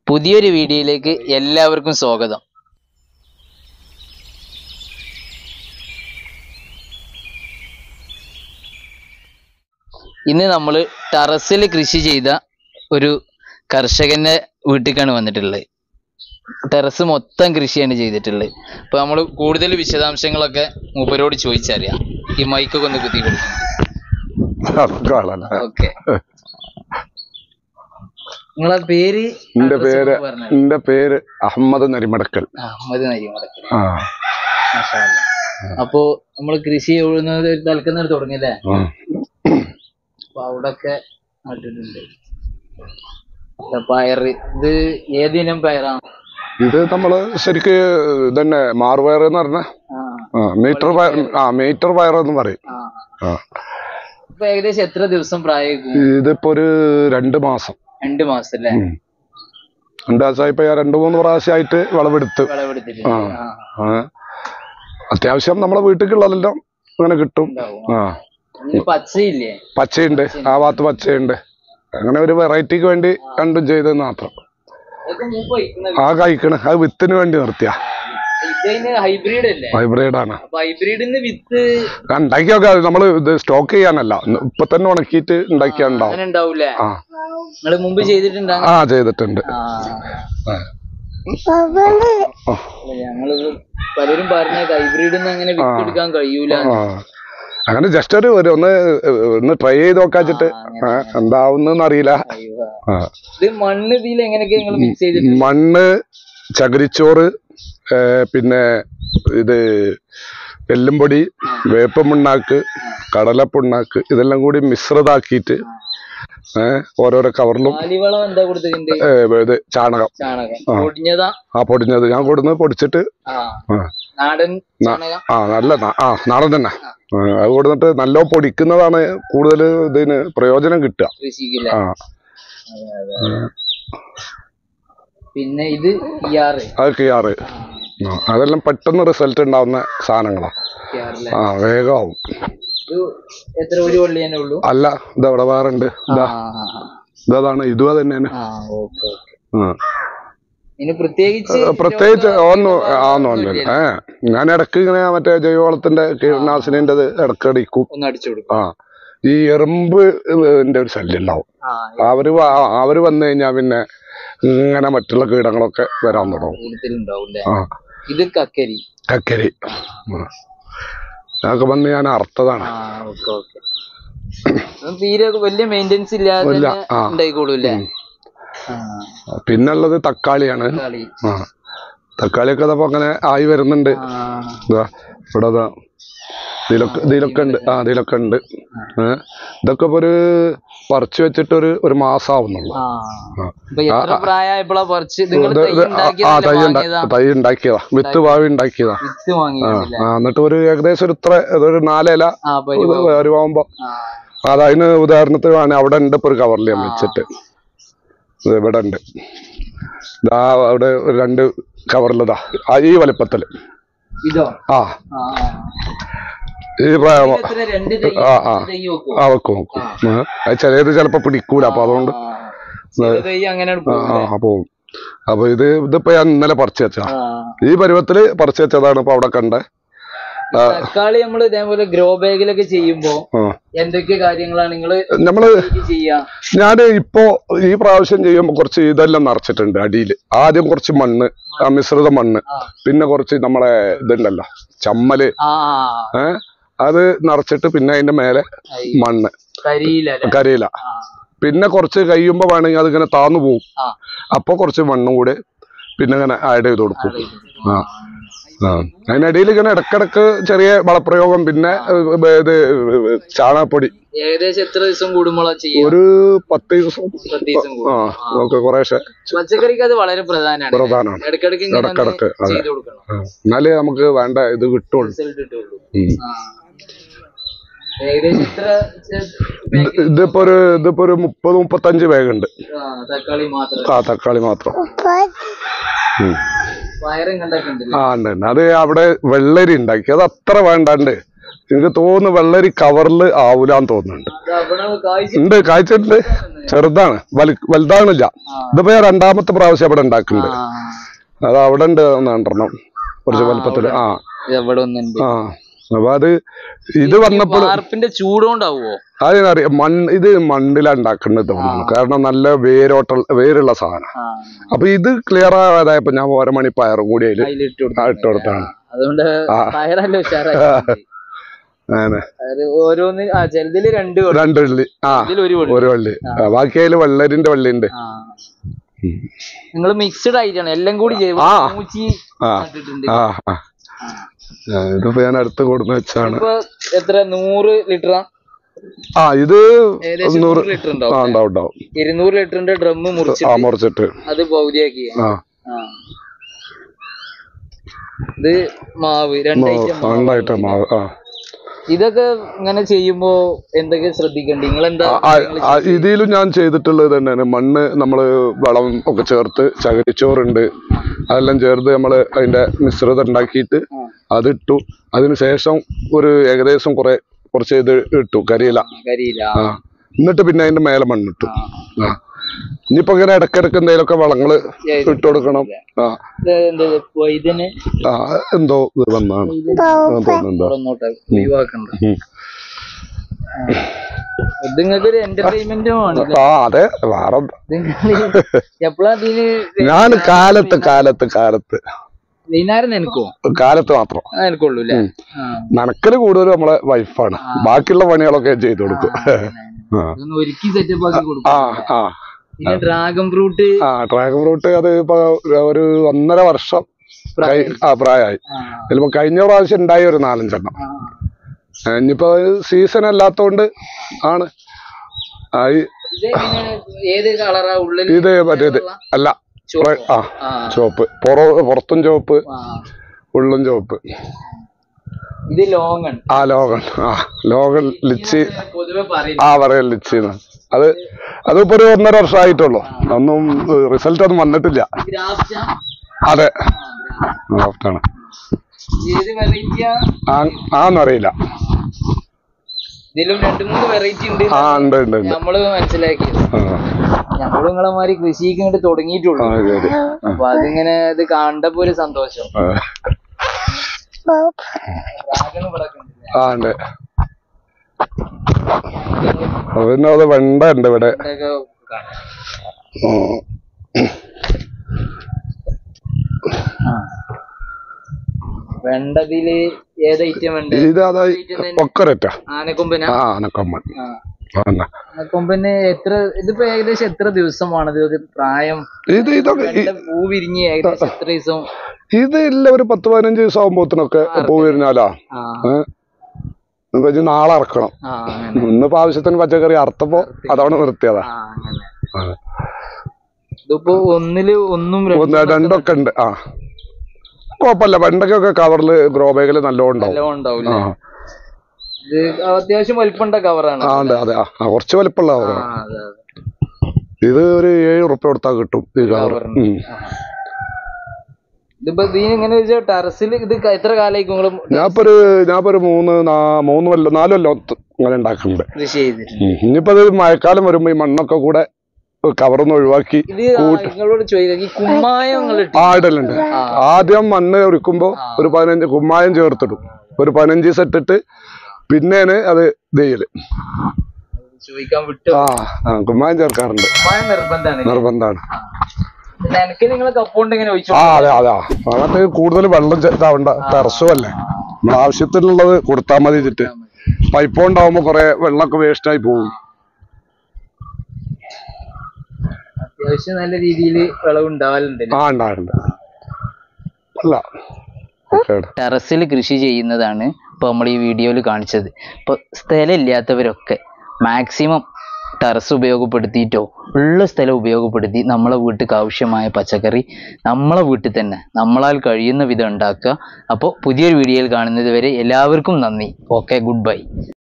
പുതിയൊരു വീഡിയോയിലേക്ക് എല്ലാവർക്കും സ്വാഗതം ഇന്ന് നമ്മൾ ടെറസിൽ കൃഷി ചെയ്ത ഒരു കർഷകന്റെ വീട്ടിലേക്കാണ് വന്നിട്ടുള്ളത് ടെറസ് മൊത്തം കൃഷിയാണ് ചെയ്തിട്ടുള്ളത് അപ്പൊ നമ്മൾ കൂടുതൽ വിശദാംശങ്ങളൊക്കെ മൂപ്പരോട് ചോദിച്ചറിയാം ഈ മൈക്കൊക്കെ ഒന്ന് കുത്തി കൊടുക്കും കാണാൻ ഓക്കെ നിങ്ങളെ പേര് എന്റെ address പേര് ഒക്കെ പറഞ്ഞോ. എന്റെ പേര് അഹമ്മദ് നരിമടക്കൽ അഹമ്മദ് നരിമടക്കൽ ആ മാഷാ അല്ലാ. അപ്പോ നമ്മൾ കൃഷി ചെയ്യുന്നത് തലക്കുന്ന തുടങ്ങിയല്ലേ ആ. അപ്പൊ അവിടൊക്കെ നട്ടിട്ടുണ്ട് ഇല്ല, പയറ് ഇത് ഏതിനം പയറാണ് ഇത് നമ്മള് ശരിക്ക് ഇതന്നെ മാറുപയർ എന്ന് പറഞ്ഞ ആ മീറ്റർ പയർ ആ മീറ്റർ പയർ എന്ന് പറയും ആ ആ ഇപ്പൊ ഏകദേശം എത്ര ദിവസം പ്രായം ഇതിപ്പോ ഒരു രണ്ട് മാസം രണ്ട് മാസം അല്ലേ ഉം. രണ്ട് മാസമായി ഇപ്പൊ ഞാൻ രണ്ട് മൂന്ന് പ്രാവശ്യമായിട്ട് വിളവെടുത്ത് വിളവെടുത്തിട്ടുണ്ട് ആ. ആ ആ. അത്യാവശ്യം നമ്മളെ വീട്ടിലേക്കുള്ളതെല്ലാം അങ്ങനെ കിട്ടും ഉണ്ടാവും ആ ഇതിന് പച്ചയില്ലേ പച്ചയുണ്ട് ആ ഭാഗത്ത് പച്ചയുണ്ട് അങ്ങനെ ഒരു വെറൈറ്റിക്ക് വേണ്ടി രണ്ടും ചെയ്തെന്ന് മാത്രം ഇതൊക്കെ മൂപ്പ് വയ്ക്കുന്ന ആ കഴിക്കണ് അത് വിത്തിന് വേണ്ടി നിർത്തിയ ഇതിന് ഹൈബ്രിഡ് അല്ലേ ഹൈബ്രിഡാണ് അപ്പൊ ഹൈബ്രിഡിന്ന് വിത്ത് ഉണ്ടാക്കി നോക്കാം അത് നമ്മള് ഇത് സ്റ്റോക്ക് ചെയ്യാനല്ല ഇപ്പൊ തന്നെ ഉണക്കിയിട്ട് ഉണ്ടാക്കിയാ ഉണ്ടാവും അങ്ങനെ ഉണ്ടാവൂലേ ആ നിങ്ങള് മുമ്പ് ചെയ്തിട്ടുണ്ടാ ആ ചെയ്തിട്ടുണ്ട് ആ ആ. അല്ല, ഞങ്ങള് പലരും പറഞ്ഞ ഹൈബ്രിഡ് അങ്ങനെ വിത്തെടുക്കാൻ കഴിയൂല ആ അങ്ങനെ ജസ്റ്റ് ഒരു ഒരു ഒന്ന് ഒന്ന് ട്രൈ ചെയ്ത് നോക്കാച്ചിട്ട് ആ, എന്താവുന്നെന്ന് അറിയില്ല അയ്യോ. ആ. ഇത് മണ്ണ് ഇതിൽ എങ്ങനെയൊക്കെ നിങ്ങൾ മിക്സ് ചെയ്തിട്ട് മണ്ണ് ചകിരിച്ചോറ് ഏ, പിന്നെ ഇത് എല്ലുംപൊടി വേപ്പമുണ്ണാക്ക് കടലപ്പുണ്ണാക്ക് ഇതെല്ലാം കൂടി മിശ്രിതാക്കിയിട്ട് ഏഹ് ഓരോരോ കവറിലും കാലിവളം എന്താ കൊടുത്തിട്ടുണ്ട് ഏ, ഇത് ചാണകം ചാണകം പൊടിഞ്ഞതാ ആ പൊടിഞ്ഞത് ഞാൻ കൊടുന്ന് പൊടിച്ചിട്ട് ആ ആ നാടൻ ചാണകം ആ നല്ല ന- ആ നാടൻ തന്നെ ആ, അത് കൊടുത്തിട്ട് നല്ല പൊടിക്കുന്നതാണ് കൂടുതൽ ഇതിന് പ്രയോജനം കിട്ടുക കൃഷിക്കില്ല ആ പിന്നെ ഇത് ഇയാറ് അത് കിയാറ് ആ, അതെല്ലാം പെട്ടെന്ന് റിസൾട്ട് ഉണ്ടാവുന്ന സാധനങ്ങളാ ഇയാറിലെ ആ വേഗമാവും ഇത് എത്ര ഒരു വള്ളി തന്നെ ഉള്ളൂ അല്ല ഇതവിടെ വേറെ ഉണ്ട് ഇതാ ആ ആ, ആ. ഇതാണ് ഇതും അത് തന്നെയാണ് ആ ഓക്കെ ഓക്കെ ആ. ഇനി പ്രത്യേകിച്ച് പ്രത്യേകിച്ച് ഒന്നും ആന്നൊന്നുമില്ല ഏ ഞാൻ ഇടക്ക് ഇങ്ങനെ മറ്റേ ജൈവവളത്തിന്റെ കീടനാശിനിന്റെ ഇടക്ക് അടിക്കും ഒന്ന് അടിച്ചു കൊടുക്കും ആ ഈ എറുമ്പ് ന്റെ ഒരു ശല്യം ഉണ്ടാവും ആ അവര് വ- അവര് വന്നു കഴിഞ്ഞാൽ പിന്നെ ഇങ്ങനെ മറ്റുള്ള കീടങ്ങളൊക്കെ വരാൻ തുടങ്ങും കൂടുതലുണ്ടാവും അല്ലേ ആ ഇത് കക്കരി കക്കരി ആ. അതൊക്കെ വന്ന് ഞാൻ അർത്ഥതാണ് ആ ഓക്കെ ഓക്കെ തീരെ വലിയ മെയിൻ്റെനൻസ് ഇല്ലാതെ ഇല്ല, തന്നെ ആ. ഉണ്ടായിക്കോളൂല്ലേ ആ പിന്നുള്ളത് തക്കാളിയാണ് കളി ആ തക്കാളിയൊക്കെ അതപ്പോ അങ്ങനെ ആയി വരുന്നുണ്ട് ആ ഇതാ ഇവിടെ അതാ ഇതിലൊക്കെ ഇതിലൊക്കെ ഉണ്ട് ആ ഇതിലൊക്കെ ഉണ്ട് ഏ ഇതൊക്കെ ഇപ്പൊ ഒരു പറിച്ചു വെച്ചിട്ട് ഒരു ഒരു മാസം ആവുന്നുള്ളൂ ആ ആ. ഇപ്പൊ എത്ര പ്രായമായപ്പോഴാ പറിച്ച് നിങ്ങൾ ഇത് തൈ ഇത് ആ തൈ ഉണ്ടാക്കിയതല്ലേ ഉണ്ടാ- വാങ്ങിയതാ തൈ ഉണ്ടാക്കിയതാ വിത്ത് ഭാവി ഉണ്ടാക്കിയതാ വിത്ത് വാങ്ങിയതല്ലേ ആ എന്നിട്ട് ഒരു ഏകദേശം ഒരു ഇത്ര ഒരു നാലില ആ പരിപാടി വരുവാകുമ്പോ ആ അത് അതിന് ഉദാഹരണത്തിന് വേണേ അവിടെ ഉണ്ട് ഇപ്പൊ ഒരു കവറിൽ ഞാൻ വെച്ചിട്ട് ഇത് ഇവിടെ ഉണ്ട് ഇതാ അവിടെ ഒരു രണ്ട് കവറിലതാ ആ ഈ വലിപ്പത്തില് ഇതോ ആ ആ ഈ പ്രായം എത്ര രണ്ട് തൈ ആ ആ തൈ വെക്കും ആ വെക്കും വെക്കും ആ. അത് ചിലത് ചിലപ്പോ പിടിക്കൂല അപ്പൊ അതുകൊണ്ട് ആ. ചില തൈ അങ്ങനെ ആ പോകും ആ പോവും അപ്പൊ ഇത് ഇതിപ്പോ ഞാൻ ഇന്നലെ പറിച്ചു വെച്ചാ ആ ഈ പരുവത്തില് പറിച്ചു വെച്ചതാണ് ഇപ്പൊ അവിടെ കണ്ടേ ആ, തക്കാളി നമ്മൾ ഇതേപോലെ ഗ്രോ ബാഗിലൊക്കെ ചെയ്യുമ്പോ ആ. എന്തൊക്കെ കാര്യങ്ങളാണ് നിങ്ങൾ നമ്മള് ചെയ്യാ ഞാൻ ഇപ്പോ ഈ പ്രാവശ്യം ചെയ്യുമ്പോ കുറച്ച് ഇതെല്ലാം നിറച്ചിട്ടുണ്ട് അടിയിൽ ആദ്യം കുറച്ച് മണ്ണ് ആ മിശ്രിത മണ്ണ് ആ. പിന്നെ കുറച്ച് നമ്മളെ ഇതുണ്ടല്ലോ ചമ്മല് ആ ഏ അത് നിറച്ചിട്ട് പിന്നെ അതിന്റെ മേലെ ആയി. മണ്ണ് കരിയിലല്ലേ കരിയില ആ പിന്നെ കുറച്ച് കഴിയുമ്പോ വേണമെങ്കിൽ അതിങ്ങനെ താന്നു പോവും ആ അപ്പൊ കുറച്ച് മണ്ണും കൂടെ പിന്നെ ഇങ്ങനെ ആഡ് ചെയ്ത് കൊടുക്കും ആ. ആ അതിനിടയിൽ ഇങ്ങനെ ഇടക്കിടക്ക് ചെറിയ വളപ്രയോഗം പിന്നെ ഏ, ഇത് ചാണകപ്പൊടി ഏകദേശം എത്ര ദിവസം കൂടുമ്പോഴാ ചെയ്യാ ഒരു പത്ത് ദിവസം പത്ത് ദിവസം കൂടും ആ നമുക്ക് കുറേശ്ശെ പച്ചക്കറിക്ക് അത് വളരെ പ്രധാനമാണ് പ്രധാനമാണ് ഇടക്കിടക്ക് ഇങ്ങനെ ഒന്ന് ഇടക്കിടക്ക്, അതെ. ചെയ്ത് കൊടുക്കണം ആ, എന്നാലേ നമുക്ക് വേണ്ട ഇത് കിട്ടുള്ളൂ റിസൾട്ട് കിട്ടുള്ളൂ ഉം. ആ. ഏകദേശം എത്ര ചെ- ഇത് ഇതിപ്പോ ഒരു ഇതിപ്പോ ഒരു മുപ്പത് മുപ്പത്തഞ്ച് ബാഗുണ്ട് ആ, തക്കാളി മാത്രം ആ തക്കാളി മാത്രം ഉം. വയറും കണ്ടൊക്കെ ഉണ്ടല്ലേ ആ ഉണ്ട് ഉണ്ട്. അത് അവിടെ വെള്ളരി ഉണ്ടാക്കി അത് അത്ര വേണ്ടാണ്ട് എനിക്ക് തോന്നുന്നു വെള്ളരി കവറിൽ ആവൂലാന്ന് തോന്നുന്നുണ്ട് അത് അവിടെ കായ്ച്ച ഉണ്ട് കാഴ്ചയുണ്ട് ചെറുതാണ് വലു വലുതാണില്ല ഇതിപ്പോ ഞാൻ രണ്ടാമത്തെ പ്രാവശ്യം അവിടെ ഉണ്ടാക്കുന്നുണ്ട് ആ, അത് അവിടെ ഉണ്ട് രണ്ടെണ്ണം കുറച്ച് വലുപ്പത്തില് ആ ഇത് എവിടെ ഒന്നുണ്ട് ആ അപ്പൊ അത് ഇത് വന്നപ്പോൾ വാർപ്പിന്റെ ചൂടുകൊണ്ടാവോ അതിനറിയാം മണ്ണ് ഇത് മണ്ണിലാണ് ഉണ്ടാക്കുന്നത് തോന്നുന്നു കാരണം നല്ല വേരോട്ട വേരുള്ള സാധനം ആ അപ്പൊ ഇത് ക്ലിയർ ആയതായപ്പോ ഞാൻ ഓരോ മണി പയറും കൂടി അതില് അതിലിട്ട് ആ ഇട്ട് കൊടുത്താണ് അതുകൊണ്ട് പയറല്ല ഉഷാറായി അങ്ങനെ അത് ഓരോന്ന് ആ ചിലതില് രണ്ട് കൊള്ളി രണ്ട് വള്ളി ആ ഇതിൽ ഒരു കൊള്ളി ഒരു വള്ളി ആ, ബാക്കി അതില് വെള്ളരിന്റെ വള്ളി ഉണ്ട് ആ നിങ്ങൾ മിക്സ്ഡ് ആയിട്ടാണ് എല്ലാം കൂടി ചെയ്യും ആ. മൂച്ചി ആ നട്ടിട്ടുണ്ട് ആ ആ ആ, ഇതിപ്പോ ഞാൻ അടുത്ത് കൊടുന്ന് വെച്ചാണ് ഇപ്പൊ എത്ര നൂറ് ലിറ്ററാ ആ ഇത് ഏകദേശം നൂറ് നൂറ് ലിറ്റർ ആ ഉണ്ടാവും ഉണ്ടാവും ഉണ്ടാവും ഇരുന്നൂറ് ലിറ്ററിന്റെ ഡ്രം ആ മുറിച്ചിട്ട് മുറിച്ചിട്ട് അത് പൗതിയാക്കി ആ ആ. ഇത് മാവ് രണ്ടായിട്ട് നന്നായിട്ട് മാവ് ആ ഇതൊക്കെ ഇങ്ങനെ ചെയ്യുമ്പോ എന്തൊക്കെ ശ്രദ്ധിക്കണ്ട നിങ്ങൾ എന്താ ആ- ആ ഇതിലും ഞാൻ ചെയ്തിട്ടുള്ളത് തന്നെയാണ് മണ്ണ് നമ്മള് വളം ഒക്കെ ചേർത്ത് ചകിരിച്ചോറുണ്ട് അതെല്ലാം ചേർത്ത് നമ്മൾ അതിന്റെ മിശ്രിതം ഉണ്ടാക്കിയിട്ട് അതിട്ടു അതിന് ശേഷം ഒരു ഏകദേശം കുറെ കുറച്ച് ഇത് ഇട്ടു കരിയില കരിയില്ല ആ എന്നിട്ട് പിന്നെ അതിന്റെ മേലെ മണ്ണിട്ടു ആ ഇനിയിപ്പോ ഇങ്ങനെ ഇടക്കിടക്ക് എന്തെങ്കിലുമൊക്കെ വളങ്ങള് ഇട്ട് കൊടുക്കണം ആ എന്താ വൈദ്യന് ആ എന്തോ ഇത് വന്നാണ് തോന്നുന്നുണ്ടോ തുറന്നോട്ടെ ഒഴിവാക്കണ്ട ഉം. ഇത് നിങ്ങൾക്ക് ഒരു എന്റർടൈൻമെന്റും ആണ് ആ അതെ വേറെ എന്താ? നിങ്ങൾ എപ്പോഴാ ഇതിന് ഞാൻ കാലത്ത് കാലത്ത് കാലത്ത് വൈകുന്നേരം നനക്കോ കാലത്ത് മാത്രം ആ നനക്കുള്ളൂ അല്ലേ ആ. നനക്കല് കൂടുതലും നമ്മളെ വൈഫാണ് ബാക്കിയുള്ള പണികളൊക്കെ ഞാൻ ചെയ്തു കൊടുക്കും ആ ഇതൊന്ന് ഒരുക്കി സെറ്റപ്പ് ആക്കി കൊടുക്കും ആ ആ പിന്നെ ഡ്രാഗൺ ഫ്രൂട്ട് ആ ഡ്രാഗൺ ഫ്രൂട്ട് അത് ഇപ്പൊ ഒരു ഒന്നര വർഷം കഴി- ആ പ്രായമായി ചിലപ്പോ കഴിഞ്ഞ പ്രാവശ്യം ഉണ്ടായി ഒരു നാലഞ്ചെണ്ണം ആ, ഇനിയിപ്പോ സീസൺ അല്ലാത്തോണ്ട് ആണ് ആ, ഈ- ഇത് എങ്ങനെയാണ്? ഏത് കളറാ ഉള്ളിൽ ഇത് മറ്റേത് അല്ല ചുവപ്പോ? ആ ആ ചുവപ്പ് പുറ പുറത്തും ചുവപ്പ് ആ. ഉള്ളും ചുവപ്പ് ഇത് ലോങ്ങൺ ആ ലോകൻ ആ ലോകൻ ലിച്ചി പൊതുവെ പറയും ആ പറയാം ലിച്ചിന്ന് അത് അതിപ്പോ ഒരു ഒന്നര വർഷമായിട്ടുള്ളൂ ഒന്നും റിസൾട്ട് ഒന്നും വന്നിട്ടില്ല ഗ്രാഫ്റ്റ അതെ ആണ് ഏത് വെറൈറ്റിയാ ആ ആന്നറിയില്ല ഇതിലും രണ്ട് മൂന്ന് വെറൈറ്റി ഉണ്ട് ആ ഉണ്ട് ഉണ്ട് ഉണ്ട് നമ്മള് മനസ്സിലാക്കിയത് ആ നമ്മളും നിങ്ങളെ മാതിരി കൃഷിക്ക് ഇങ്ങോട്ട് തുടങ്ങിയിട്ടുള്ളൂ ആ, ശരി അപ്പൊ അതിങ്ങനെ ഇത് കണ്ടപ്പോ ഒരു സന്തോഷം ആ. ഡ്രാഗൺ ഇവിടെ ഒക്കെ ഉണ്ടല്ലേ? ആ ഉണ്ട് അപ്പൊ പിന്നെ അത് വെണ്ട ഉണ്ട് ഇവിടെ ഇവിടെയൊക്കെ കാണാം. ഉം. ആ. വെണ്ടതില് ഏത് ഐറ്റം ഉണ്ട് ഇത് അതായി ഒക്കരറ്റ ആനക്കൊമ്പന ആ അനക്കമ്മൻ ആ. ആ ആനക്കൊമ്പന് എത്ര ഇതിപ്പോ ഏകദേശം എത്ര ദിവസമാണത് ഒരു പ്രായം ഇത് ഇതൊക്കെ ഇ- വെണ്ട പൂ വിരിഞ്ഞ് ഏകദേശം എത്ര ദിവസം ഇത് ഇല്ല ഒരു പത്ത് പതിനഞ്ച് ദിവസം ആകുമ്പോത്തിനൊക്കെ പൂ വരുന്നാലാ ആ ഏഹ് ഇനി നാളെ ഇറക്കണം ആ അങ്ങനെ ഇന്നിപ്പോ ആവശ്യത്തിന് പച്ചക്കറി അറുത്തപ്പോ അതവിടെ നിർത്തിയതാ ആ അങ്ങനെ ആ. ഇതിപ്പോ ഒന്നില് ഒന്നും രണ്ടും ഒന്ന് രണ്ടൊക്കെ ഉണ്ട് ആ കുഴപ്പമില്ല വെണ്ടയ്ക്കൊക്കെ കവറില് ഗ്രോ ബാഗില് നല്ലോണം ഉണ്ടാവും നല്ലോണം ഉണ്ടാവില്ല ആ ഇത് അത്യാവശ്യം വലിപ്പമുണ്ട കവറാണ് ആ ഉണ്ട് അതെ ആ ആ, കുറച്ച് വലിപ്പമുള്ള ആ കവറാണ് അതെ അതെ ഇത് ഒരു ഏഴ് ഉറുപ്പ്യ കൊടുത്താൽ കിട്ടും ഈ കവർ കവറിന്. ആ. ഇതിപ്പോ ഇതിന് ഇങ്ങനെ വെച്ചാൽ ടെറസിൽ ഇത് ക- എത്ര കാലമായിരിക്കും നിങ്ങള് ഞാനിപ്പോ ഒരു ഞാനിപ്പോ ഒരു മൂന്ന് നാ- മൂന്ന് കൊല്ലം നാല് കൊല്ലം ഒത്ത് ഇങ്ങനെ ഉണ്ടാക്കുന്നുണ്ട് കൃഷി ചെയ്തിട്ടുണ്ട് ഉം. ഇനിയിപ്പോ ഇത് മഴക്കാലം വരുമ്പോ ഈ മണ്ണൊക്കെ കൂടെ കവറൊന്ന് ഒഴിവാക്കി ഇത് ആ നിങ്ങളോട് ചോദിക്കാം ഈ കുമ്മായം നിങ്ങൾ ആ ഇടലുണ്ട് ആദ്യം മണ്ണ് ഒരുക്കുമ്പോ ഒരു പതിനഞ്ച് കുമ്മായം ചേർത്തിടും ഒരു പതിനഞ്ച് ദിവസം ഇട്ടിട്ട് പിന്നെയാണ് അത് ഇത് ചെയ്യല് ചോദിക്കാൻ വിട്ടു ആ ആ കുമ്മായം ചേർക്കാറുണ്ട് കുമ്മായം നിർബന്ധമാണ് നിർബന്ധമാണ് എനിക്ക് നിങ്ങൾ കപ്പുണ്ട് ഇങ്ങനെ ഒഴിച്ചു ആ അതെ അതെ അങ്ങനത്തെ കൂടുതൽ വെള്ളം ചെ- ഇതാവണ്ട ടെറസും അല്ലേ നമ്മൾ ആവശ്യത്തിനുള്ളത് കൊടുത്താൽ മതി വെച്ചിട്ട് പൈപ്പ് ഉണ്ടാവുമ്പോ കുറെ വെള്ളമൊക്കെ വേസ്റ്റ് ആയി പോകും അത്യാവശ്യം നല്ല രീതിയിൽ വിളവ് ഉണ്ടാവലുണ്ട് ആ ഉണ്ടാവുന്നുണ്ട് അല്ല ഓക്കെ ടെറസിൽ കൃഷി ചെയ്യുന്നതാണ് ഇപ്പോൾ നമ്മൾ ഈ വീഡിയോയിൽ കാണിച്ചത് ഇപ്പോൾ സ്ഥലം ഇല്ലാത്തവരൊക്കെ മാക്സിമം ടെറസ് ഉപയോഗപ്പെടുത്തിയിട്ടോ ഉള്ള സ്ഥലം ഉപയോഗപ്പെടുത്തി നമ്മളെ വീട്ടിലേക്ക് ആവശ്യമായ പച്ചക്കറി നമ്മളെ വീട്ടിൽ തന്നെ നമ്മളാൽ കഴിയുന്ന വിധം ഉണ്ടാക്കുക അപ്പോൾ പുതിയൊരു വീഡിയോയിൽ കാണുന്നത് വരെ എല്ലാവർക്കും നന്ദി ഓക്കെ ഗുഡ് ബൈ